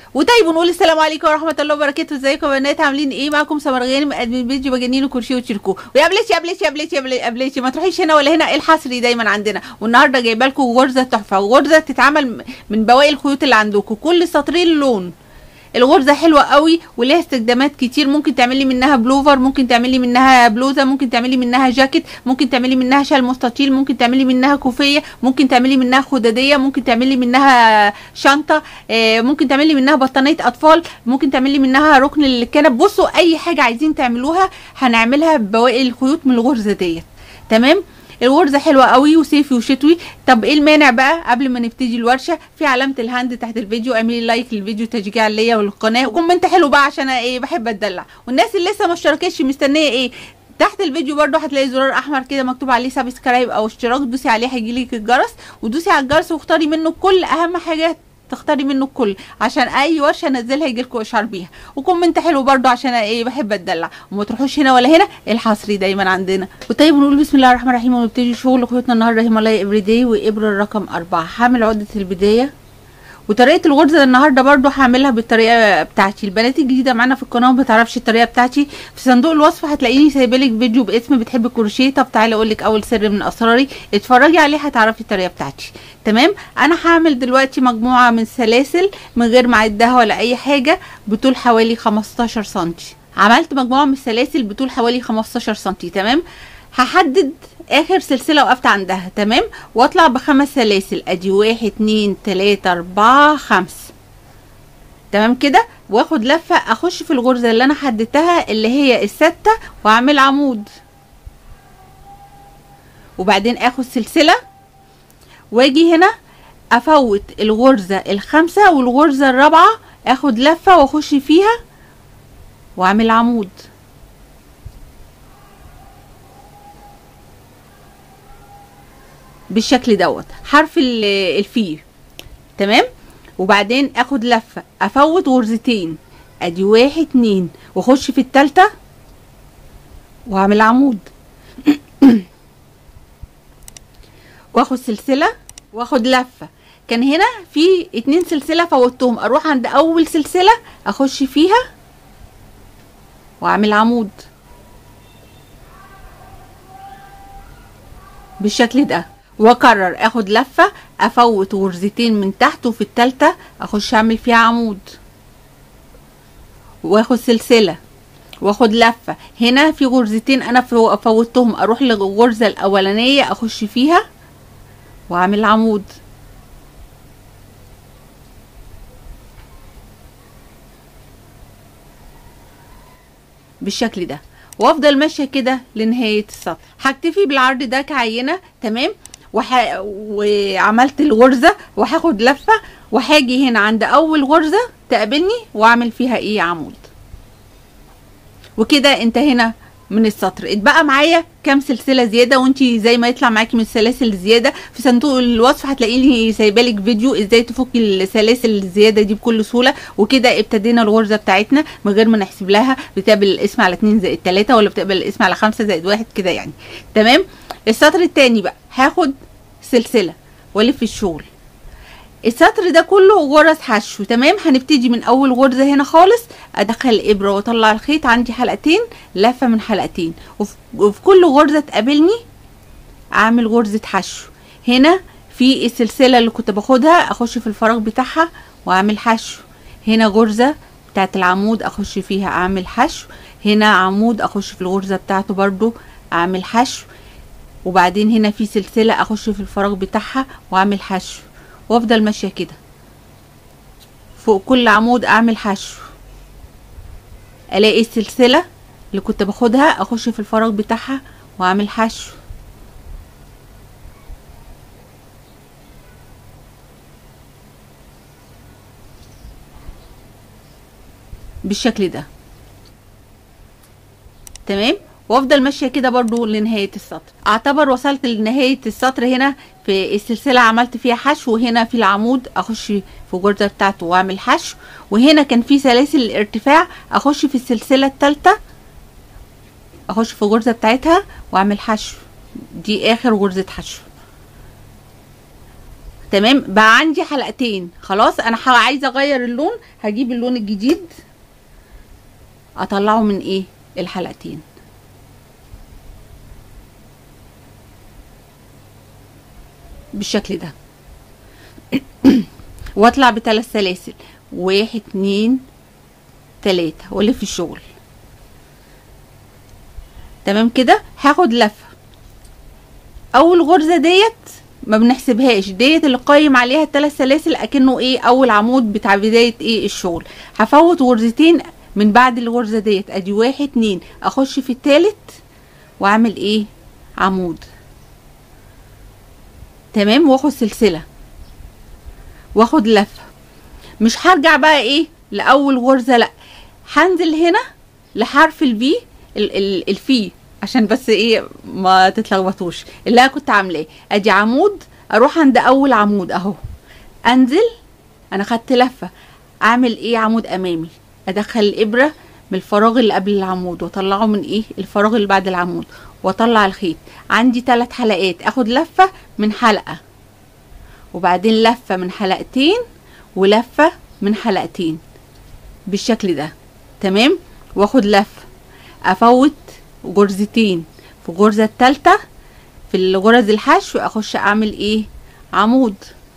وطيب ونقول السلام عليكم ورحمه الله وبركاته ازيكم يا بنات عاملين ايه معاكم سمر غانم ادمن فيديو مجانين وكرشي وتشاركوه ويا بليتي يا بليتي يا بليتي يا بليتي- يا بليتي ما تروحيش هنا ولا هنا الحصري دايما عندنا والنهارده جايبه لكم غرزه تحفه غرزه تتعمل من بواقي الخيوط اللي عندكم كل سطرين لون الغرزه حلوه قوي وليها استخدامات كتير ممكن تعملي منها بلوفر ممكن تعملي منها بلوزه ممكن تعملي منها جاكيت ممكن تعملي منها شال مستطيل ممكن تعملي منها كوفيه ممكن تعملي منها خداديه ممكن تعملي منها شنطه آه، ممكن تعملي منها بطانيه اطفال ممكن تعملي منها ركن للكنب بصوا اي حاجه عايزين تعملوها هنعملها ببواقي الخيوط من الغرزه ديت تمام الغرزه حلوه قوي وصيفي وشتوي طب ايه المانع بقى قبل ما نبتدي الورشه في علامه الهاند تحت الفيديو اعملي لايك للفيديو تشجيع ليا وللقناه وكومنت حلو بقى عشان أنا ايه بحب اتدلع والناس اللي لسه ما اشتركتش مستنيه ايه تحت الفيديو برضو هتلاقي زرار احمر كده مكتوب عليه سبسكرايب او اشتراك دوسي عليه هيجيلك الجرس ودوسي على الجرس واختاري منه كل اهم حاجه تختاري منه الكل عشان اي ورشه انزلها يجيلكوا اشعار بيها وكومنت حلو برضو عشان أنا ايه بحب اتدلع وما تروحوش هنا ولا هنا الحصري دايما عندنا وطيب نقول بسم الله الرحمن الرحيم ونبتدي شغل خيوطنا النهارده هيمالايا افري داي وابره الرقم أربعة هعمل عقده البدايه وطريقه الغرزه النهارده برضو هعملها بالطريقه بتاعتي البنات الجديده معانا في القناه ما بتعرفش الطريقه بتاعتي في صندوق الوصف هتلاقيني سايبالك فيديو باسم بتحب الكروشيه طب تعالي اقول لك اول سر من اسراري اتفرجي عليه هتعرفي الطريقه بتاعتي تمام انا هعمل دلوقتي مجموعه من سلاسل من غير ما اعدها ولا اي حاجه بطول حوالي 15 سنتي عملت مجموعه من السلاسل بطول حوالي 15 سنتي تمام هحدد اخر سلسله وقفت عندها تمام واطلع بخمس سلاسل ادي واحد اتنين تلاته اربعه خمسه تمام كده واخد لفه اخش في الغرزه اللي انا حددتها اللي هي السته واعمل عمود وبعدين اخد سلسله واجي هنا افوت الغرزه الخامسه والغرزه الرابعه اخد لفه واخش فيها واعمل عمود بالشكل دوت حرف ال- الفي تمام وبعدين اخد لفه افوت غرزتين ادي واحد اتنين واخش في التالتة واعمل عمود واخد سلسله واخد لفه كان هنا في اتنين سلسله فوتهم اروح عند اول سلسله اخش فيها واعمل عمود بالشكل ده واكرر اخد لفه افوت غرزتين من تحت وفي التالتة اخش اعمل فيها عمود واخد سلسله واخد لفه هنا في غرزتين انا فو- فوتهم اروح للغرزه الاولانيه اخش فيها واعمل عمود بالشكل ده وافضل ماشيه كده لنهايه السطر هكتفي بالعرض ده كعينه تمام وح... وعملت الغرزه وهاخد لفه وهاجي هنا عند اول غرزه تقابلني واعمل فيها ايه عمود وكده انتهينا من السطر اتبقى معايا كام سلسله زياده وانتي زي ما يطلع معاكي من السلاسل الزياده في صندوق الوصف هتلاقيني سايبالك فيديو ازاي تفكي السلاسل الزياده دي بكل سهوله وكده ابتدينا الغرزه بتاعتنا من غير ما نحسب لها بتقبل الاسم على 2 زائد 3 ولا بتقبل الاسم على 5 زائد 1 كده يعني تمام السطر التاني بقى هاخد سلسله والف الشغل السطر ده كله غرز حشو تمام هنبتدي من اول غرزه هنا خالص ادخل الابره واطلع الخيط عندي حلقتين لفه من حلقتين وف- وفي كل غرزه تقابلني اعمل غرزه حشو هنا في السلسله اللي كنت باخدها اخش في الفراغ بتاعها واعمل حشو هنا غرزه بتاعت العمود اخش فيها اعمل حشو هنا عمود اخش في الغرزه بتاعته برضو اعمل حشو وبعدين هنا في سلسله اخش في الفراغ بتاعها واعمل حشو وافضل ماشيه كده فوق كل عمود اعمل حشو الاقي السلسله اللي كنت باخدها اخش في الفراغ بتاعها واعمل حشو بالشكل ده تمام وافضل ماشيه كده برضو لنهايه السطر اعتبر وصلت لنهايه السطر هنا في السلسله عملت فيها حشو وهنا في العمود اخش في الجرده بتاعته واعمل حشو وهنا كان في سلاسل الارتفاع اخش في السلسله الثالثه اخش في الغرزه بتاعتها واعمل حشو دي اخر غرزه حشو تمام بقى عندي حلقتين خلاص انا ح- عايزه اغير اللون هجيب اللون الجديد اطلعه من ايه الحلقتين بالشكل ده واطلع بثلاث سلاسل واحد اتنين تلاتة والف الشغل تمام كده هاخد لفة اول غرزة ديت ما بنحسبهاش ديت اللي قايم عليها الثلاث سلاسل اكنه ايه اول عمود بتاع بداية ايه الشغل هفوت غرزتين من بعد الغرزة ديت ادي واحد اتنين اخش في التالت واعمل ايه عمود تمام واخد سلسلة واخد لفة مش هرجع بقى ايه لاول غرزة لا هنزل هنا لحرف الفي ال ال الفي عشان بس ايه ما تتلخبطوش اللي انا كنت عاملاه ادي عمود اروح عند اول عمود اهو انزل انا خدت لفة اعمل ايه عمود امامي ادخل الابرة من الفراغ اللي قبل العمود واطلعه من ايه الفراغ اللي بعد العمود واطلع الخيط عندي ثلاث حلقات اخد لفة من حلقة وبعدين لفة من حلقتين ولفة من حلقتين بالشكل ده تمام واخد لفة افوت غرزتين في الغرزة التالتة في الغرز الحشو اخش اعمل ايه عمود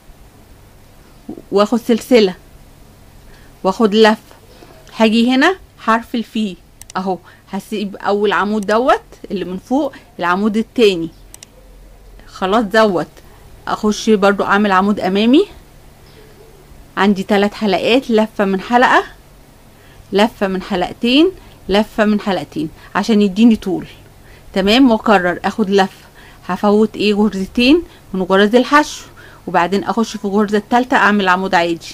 واخد سلسلة واخد لفة هاجي هنا حرف الفي اهو هسيب اول عمود دوت اللي من فوق العمود التاني خلاص دوت اخش برضو اعمل عمود امامي عندي ثلاث حلقات لفة من حلقة لفة من حلقتين لفة من حلقتين عشان يديني طول تمام واكرر اخد لفة هفوت ايه غرزتين من غرز الحشو وبعدين اخش في الغرزة التالتة اعمل عمود عادي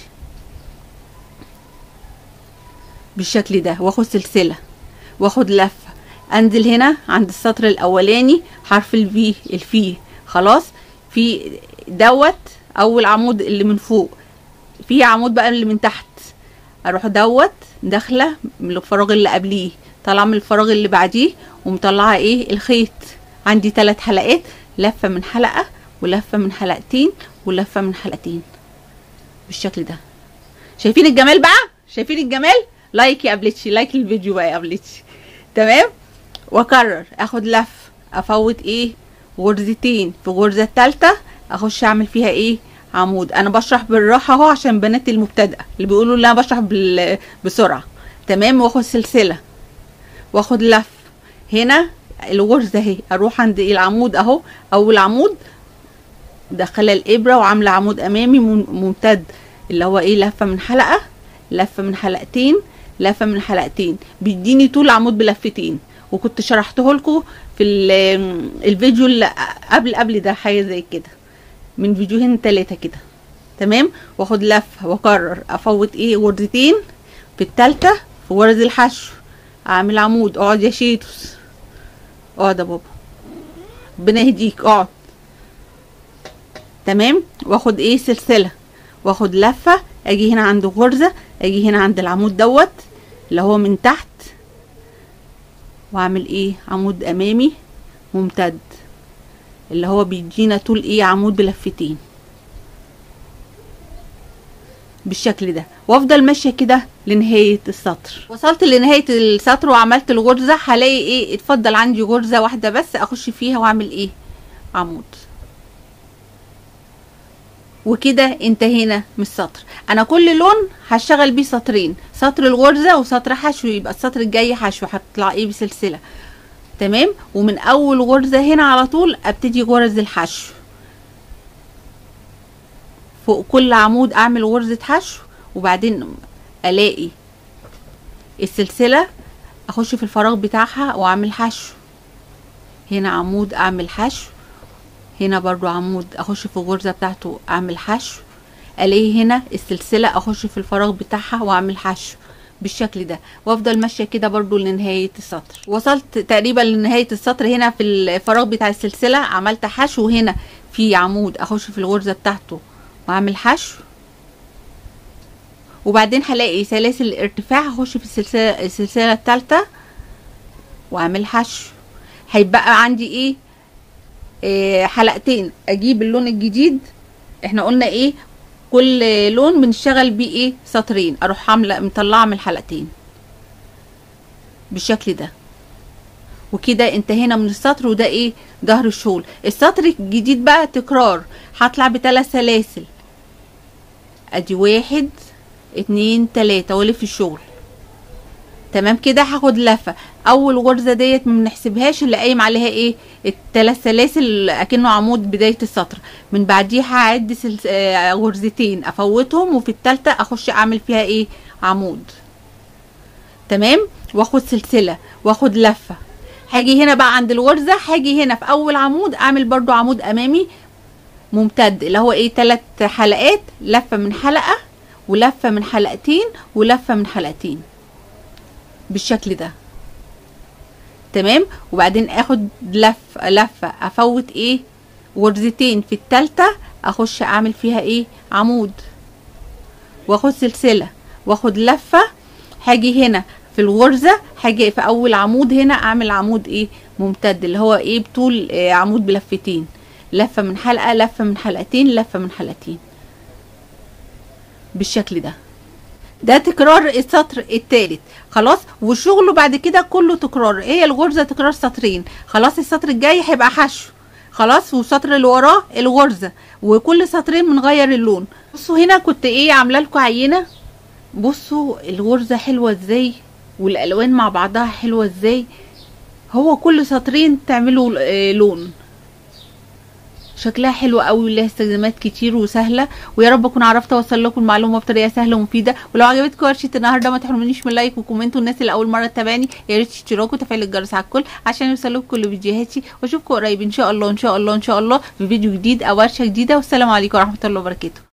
بالشكل ده واخد سلسلة واخد لفة انزل هنا عند السطر الاولاني حرف الفي الفي خلاص في دوت اول عمود اللي من فوق في عمود بقى اللي من تحت اروح دوت داخله من الفراغ اللي قبليه طالعه من الفراغ اللي بعديه ومطلعه ايه الخيط عندي ثلاث حلقات لفه من حلقه ولفه من حلقتين ولفه من حلقتين بالشكل ده شايفين الجمال بقى شايفين الجمال لايك يا قبلتشي لايك الفيديو بقى يا قبلتشي تمام واكرر اخد لف افوت ايه غرزتين في غرزه الثالثه اخش اعمل فيها ايه عمود انا بشرح بالراحه اهو عشان بنات المبتدئه اللي بيقولوا لا انا بشرح بال- بسرعه تمام واخد سلسله واخد لف هنا الغرزه اهي اروح عند العمود اهو اول عمود داخله الابره وعامله عمود امامي مم- ممتد اللي هو ايه لفه من حلقه لفه من حلقتين لفه من حلقتين بيديني طول عمود بلفتين وكنت شرحته لكم في ال- الفيديو اللي قبل قبل ده حاجه زي كده من فيديوهين تلاتة كده تمام واخد لفه واكرر افوت ايه غرزتين في التالتة في غرز الحشو اعمل عمود اقعد يا شيتوس اقعد يا بابا ربنا يهديك اقعد تمام واخد ايه سلسله واخد لفه اجي هنا عند غرزه اجي هنا عند العمود دوت اللي هو من تحت واعمل ايه عمود امامي ممتد اللي هو بيدينا طول ايه عمود بلفتين بالشكل ده وافضل ماشيه كده لنهايه السطر وصلت لنهايه السطر وعملت الغرزه هلاقي ايه اتفضل عندي غرزه واحده بس اخش فيها واعمل ايه عمود وكده انتهينا من السطر انا كل لون هشتغل بيه سطرين سطر الغرزه وسطر حشو يبقى السطر الجاي حشو هطلع ايه بسلسله تمام ومن اول غرزه هنا على طول ابتدي غرز الحشو فوق كل عمود اعمل غرزه حشو وبعدين الاقي السلسله اخش في الفراغ بتاعها واعمل حشو هنا عمود اعمل حشو هنا برضو عمود اخش في الغرزه بتاعته اعمل حشو الاقي هنا السلسله اخش في الفراغ بتاعها واعمل حشو بالشكل ده وافضل ماشيه كده برضو لنهايه السطر وصلت تقريبا لنهايه السطر هنا في الفراغ بتاع السلسله عملت حشو هنا في عمود اخش في الغرزه بتاعته واعمل حشو وبعدين هلاقي سلاسل الارتفاع هخش في السلسله السلسله الثالثه واعمل حشو هيبقى عندي ايه إيه حلقتين اجيب اللون الجديد احنا قلنا ايه كل لون بنشتغل بيه ايه سطرين اروح عامله مطلعه من الحلقتين بالشكل ده وكده انتهينا من السطر وده ايه ظهر الشغل السطر الجديد بقى تكرار هطلع بثلاث سلاسل ادي واحد اتنين تلاتة والف الشغل تمام كده هاخد لفه اول غرزه ديت ما بنحسبهاش اللي قايم عليها ايه الثلاث سلاسل اكنه عمود بدايه السطر من بعديها هعد سلس... آه غرزتين افوتهم وفي الثالثه اخش اعمل فيها ايه عمود تمام واخد سلسله واخد لفه هاجي هنا بقى عند الغرزه هاجي هنا في اول عمود اعمل برضو عمود امامي ممتد اللي هو ايه ثلاث حلقات لفه من حلقه ولفه من حلقتين ولفه من حلقتين بالشكل ده تمام وبعدين اخد لف لفه افوت ايه غرزتين في التالتة اخش اعمل فيها ايه عمود واخد سلسله واخد لفه هاجي هنا في الغرزه هاجي في اول عمود هنا اعمل عمود ايه ممتد اللي هو ايه بطول إيه عمود بلفتين لفه من حلقه لفه من حلقتين لفه من حلقتين بالشكل ده ده تكرار السطر التالت خلاص وشغله بعد كده كله تكرار هي الغرزه تكرار سطرين خلاص السطر الجاي هيبقى حشو خلاص والسطر اللي وراه الغرزه وكل سطرين بنغير اللون بصوا هنا كنت ايه عامله لكم عينه بصوا الغرزه حلوه ازاي والالوان مع بعضها حلوه ازاي هو كل سطرين تعملوا آه لون شكلها حلو قوي ولها استخدامات كتير وسهله ويا رب اكون عرفت اوصل لكم المعلومه بطريقه سهله ومفيده ولو عجبتكم ورشه النهارده ما تحرمونيش من لايك وكومنت والناس اللي اول مره تتابعني يا ريت اشتراك وتفعيل الجرس على الكل عشان يوصلكم كل فيديوهاتي واشوفكم قريب ان شاء الله ان شاء الله ان شاء الله في فيديو جديد او ورشه جديده والسلام عليكم ورحمه الله وبركاته